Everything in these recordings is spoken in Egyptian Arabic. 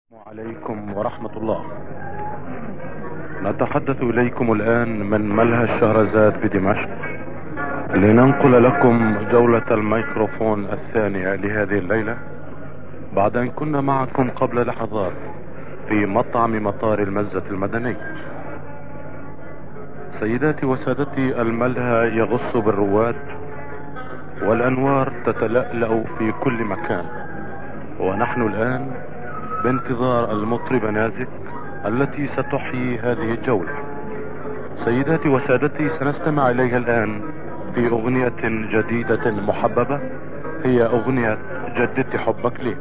عليكم ورحمة الله نتحدث إليكم الآن من ملهى الشهرزاد بدمشق لننقل لكم جولة الميكروفون الثانية لهذه الليلة بعد أن كنا معكم قبل لحظات في مطعم مطار المزة المدني سيداتي وسادتي الملهى يغص بالرواد والأنوار تتلألأ في كل مكان ونحن الآن بانتظار المطربة نازك التي ستحيي هذه الجولة سيداتي وسادتي سنستمع إليها الآن في أغنية جديدة محببة هي أغنية جددت حبك لي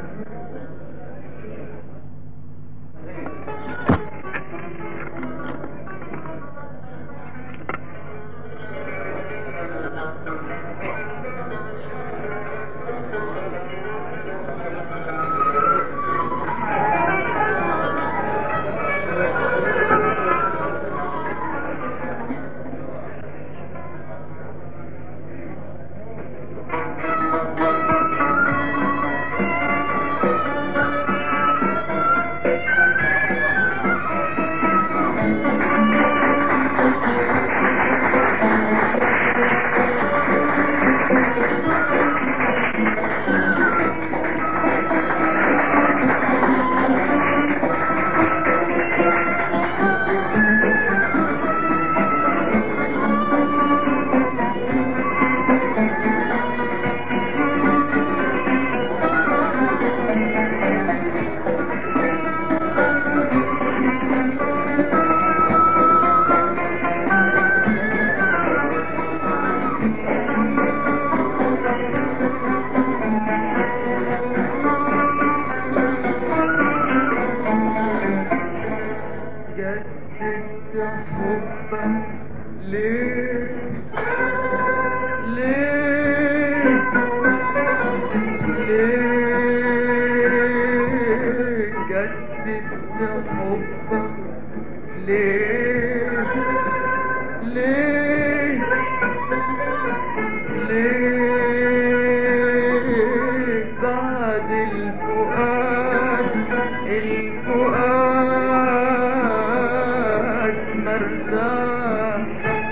جددت حبك ليه ليه ليه جددت حبك ليه ليه ليه بعد الفؤاد الفؤاد مرتاح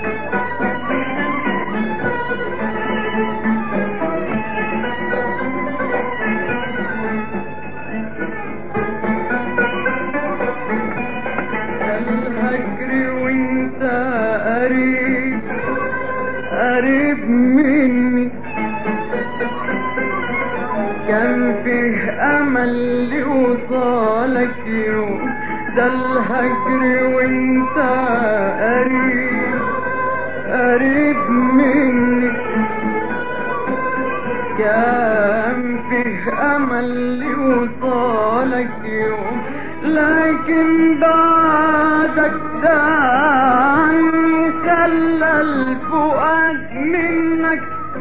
الهجر وانت قريب قريب مني كان فيه امل لوصالك يوم ده الهجر وانت قريب قريب مني كان فيه امل لوصالك يوم لكن بعدك ده عني خلى الفؤاد منك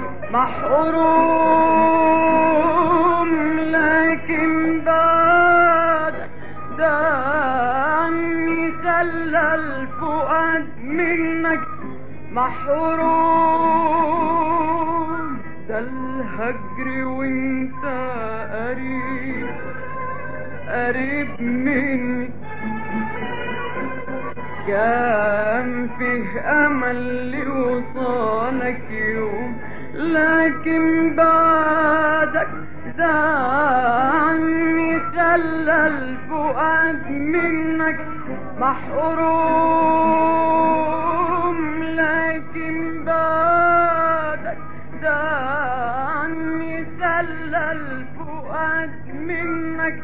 محروم لكن بعدك ده عني خلى الفؤاد منك محروم ده الهجر وانت قريب قريب مني كان فيه امل لوصالك يوم لكن بعدك زعني خلى الفؤاد منك محروم لكن بعدك زعني خلى الفؤاد منك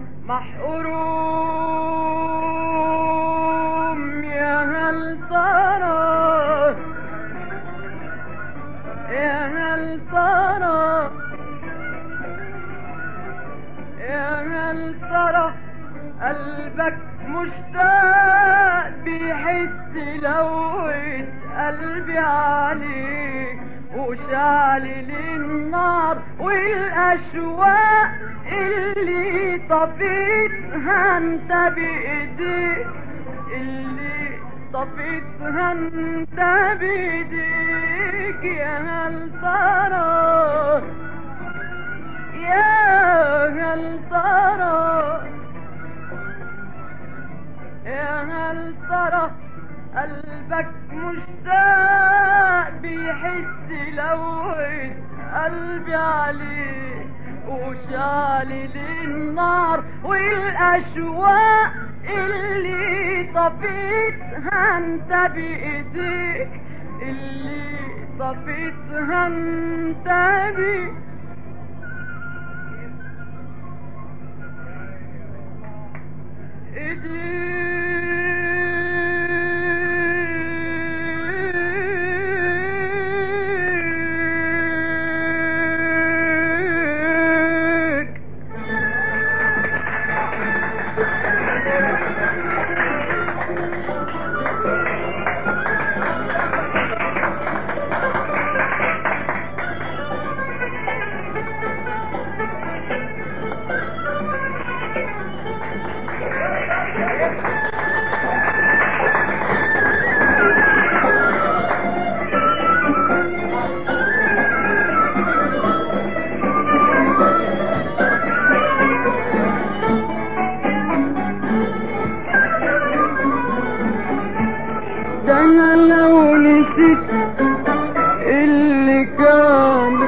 محروم يا هل ترى يا هل ترى يا هل ترى قلبك مشتاق بيحس لو قلبي عليك وشعل النار والاشواق اللي طفيتها انت بايديك اللي طفيتها انت بايديك يا هل ترى يا هل ترى ترى قلبك مشتاق بيحس لو قلبي عليك وشالل النار والاشواق اللي طفيتها انت بايديك اللي طفيتها انت بايديك ايديك ده انا لو نسيت اللي كان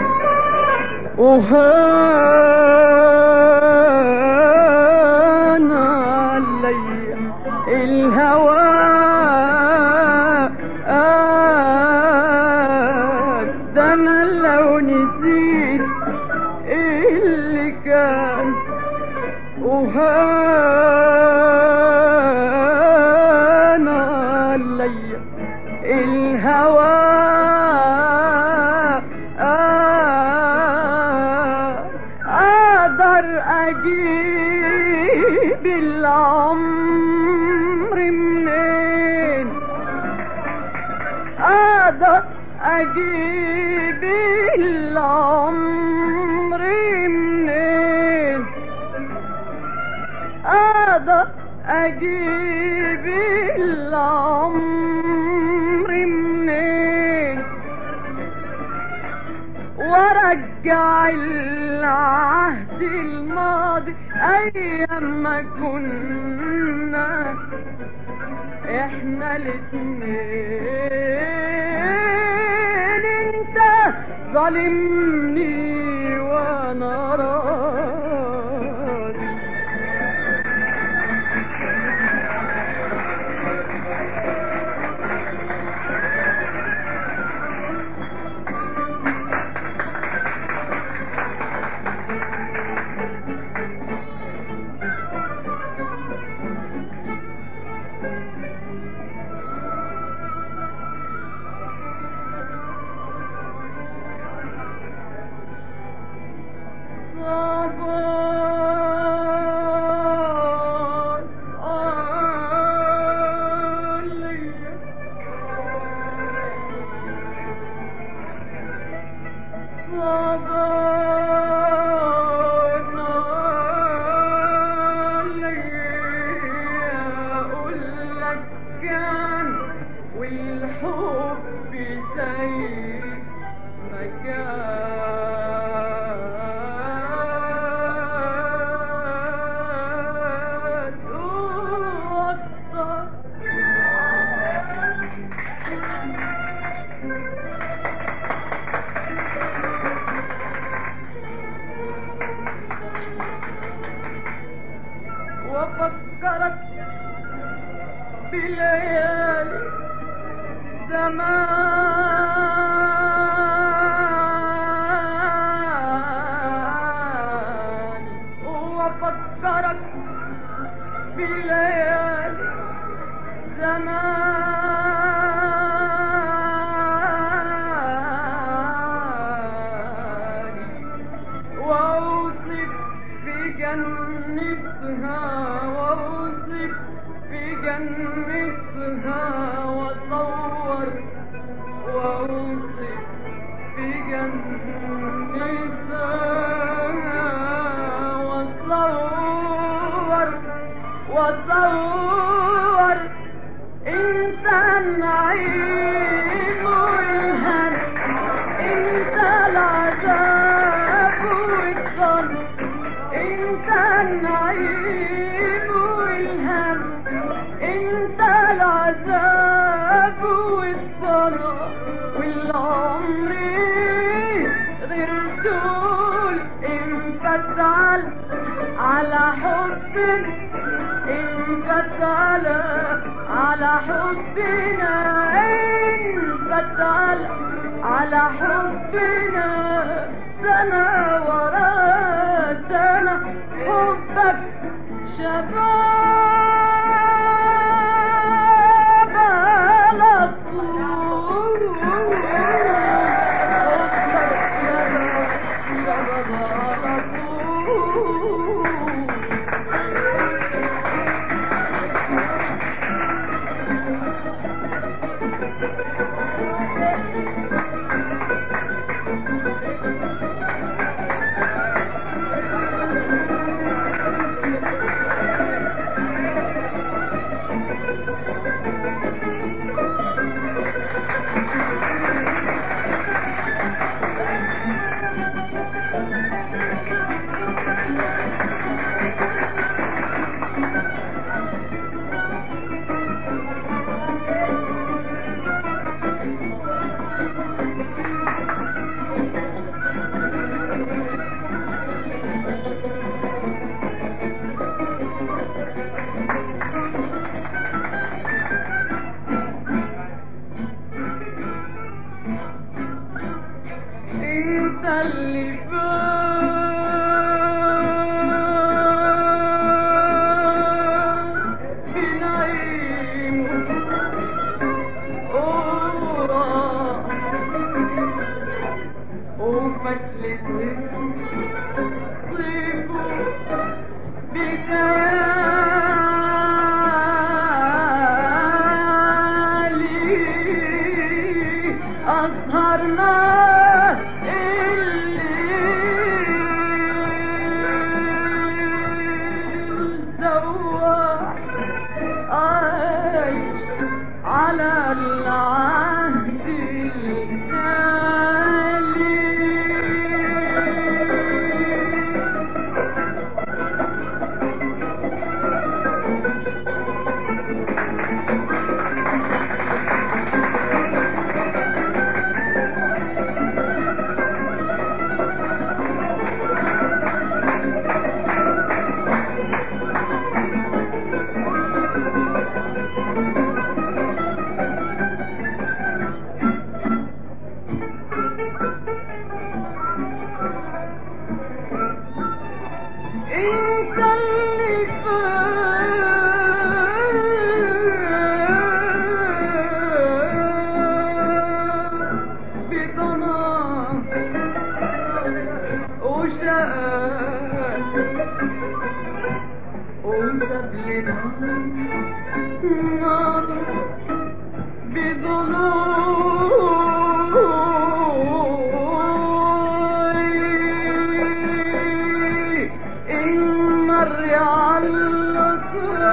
وهان علي الهوى ده انا لو نسيت اللي كان وهان علي الهوى اقدر اجيب العمر منين اقدر اجيب العمر منين اقدر اجيب العمر منين وارجع العهد الماضي ايام ما كنا احنا الاتنين انت ظالمني وانا راضي صبر علي صبر علي أقول لك كان والحب زي ما كان وصل وفكرت بليالي زمان وفكرت بليالي زمان واوصف في جنتها واوصف في جنتها واصور واوصف في جنتها واصور واصور انت النعيم والهنا انت العذاب والظلم انت النعيم والهم انت العذاب حبنا انفت على على حبنا انفت على على حبنا سنة ورا سنة حبك شباب على طول حبك شباب شباب على طول انت اللي فات بنعيم وراح وفتلة صيفه بخيالي أسهرنا الليل سوا عايش على العهد التالي انت اللي فات بضنا وشقاك وساب لنا نار بضلوعي النار يعلق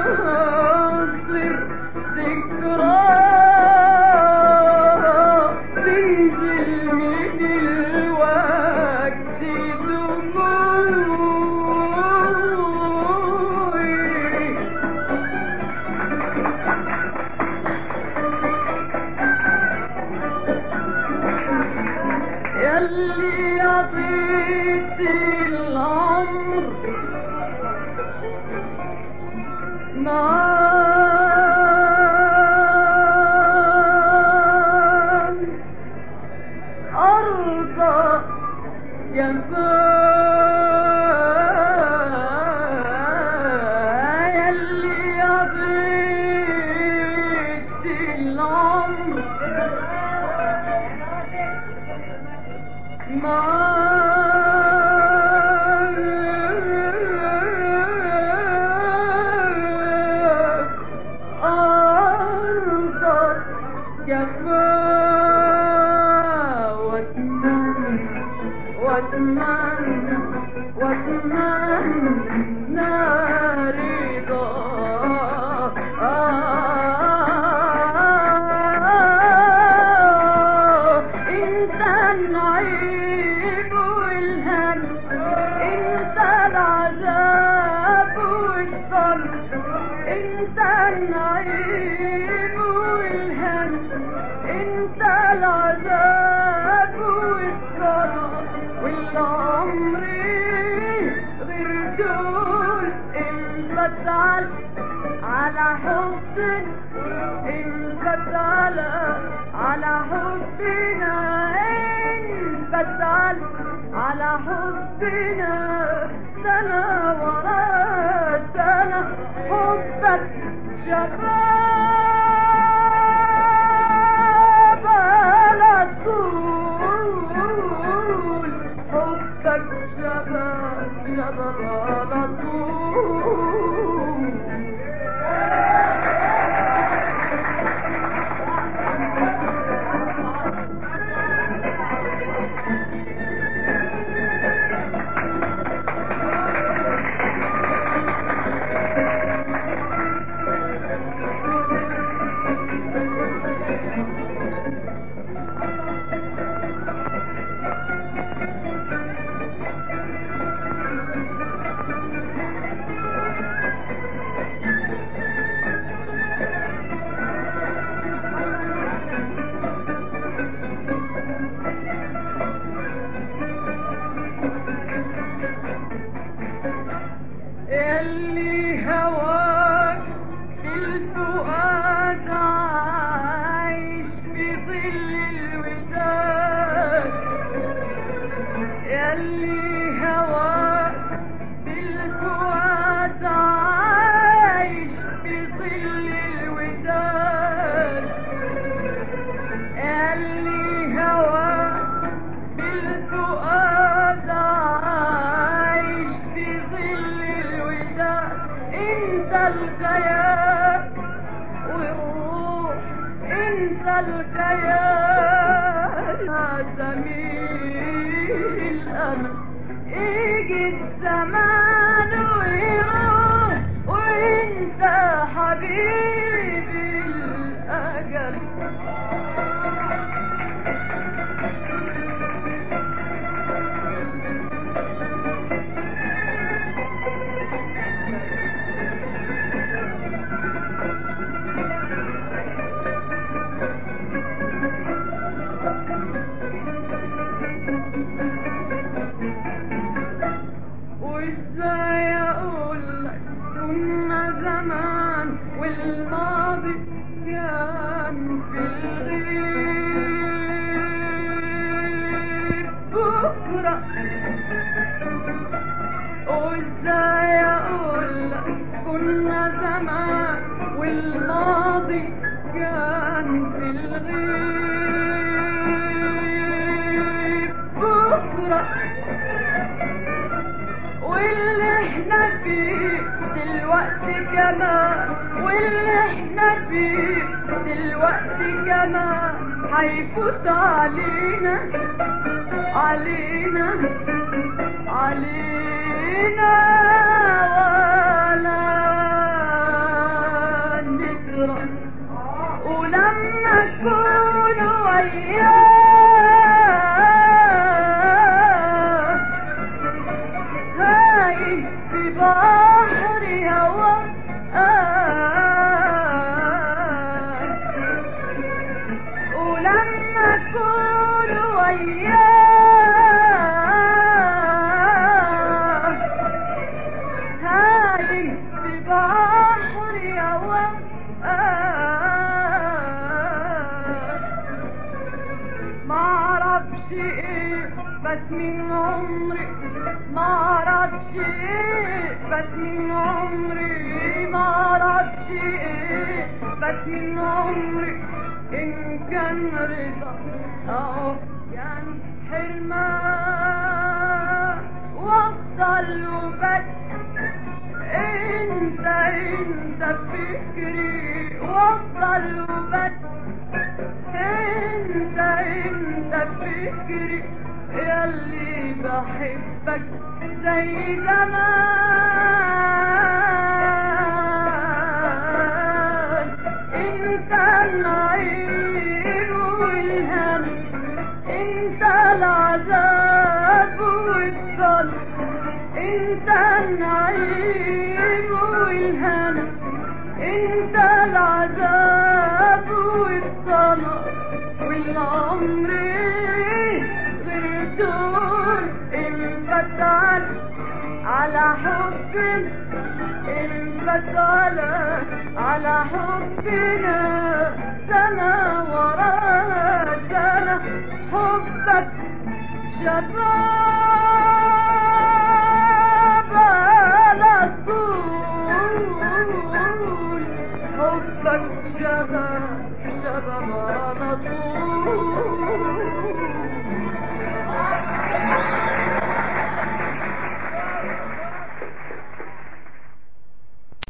خاطر ذكرى تنزل من الوقت دموعي يلي عطيت العمر نعم أرضى يا يلي عطيت العمر أرضك جفا واتمنى واتمنى واتمنى رضا انت النعيم والهم انت العذاب والصبر انت النعيم والهم انت العذاب والصبر والعمر غير دول انت تعال على حبنا انت تعال على حبنا انت تعال على حبنا سنة ورا سنة حبك شباب على طول حبك شباب شباب على طول اللي هواك في الفؤاد عايش في ظل الوداد يلي هواك في الفؤاد عايش في ظل الوداد اللي هواك بالفؤاد عايش في ظل الوداد انت الكيان والروح انت الكيان يا زميل الامل يجي الزمان ويروح وانت حبيبي الاجل وازاي اقول لك كنا زمان والماضي كان في الغيب بكره وازاي اقول لك كنا زمان والماضي كان في الغيب بكره واللي احنا فيه دلوقتي كمان واللي احنا فيه دلوقتي كمان هيفوت علينا علينا علينا ولا نجرى ولما نكون وياه هاي في بحر هوا ولما اكون وياه هاي في بحر هوا ما اعرفش ايه بس من عمري ما اعرفش ايه بس من عمري ما اعرفش ايه بس من عمري ان كان رضا او كان حرمان وصل وبس انت انت فكري وصل وبس انت انت فكري ياللي بحبك زي زمان انت النعيم والهم انت العذاب والظلم انت النعيم والهنا انت العذاب والطمع والعمر غير دول انت تعال على حبنا انبت على على حبنا سنة ورا سنة حبك شباب على طول حبك شباب شباب على طول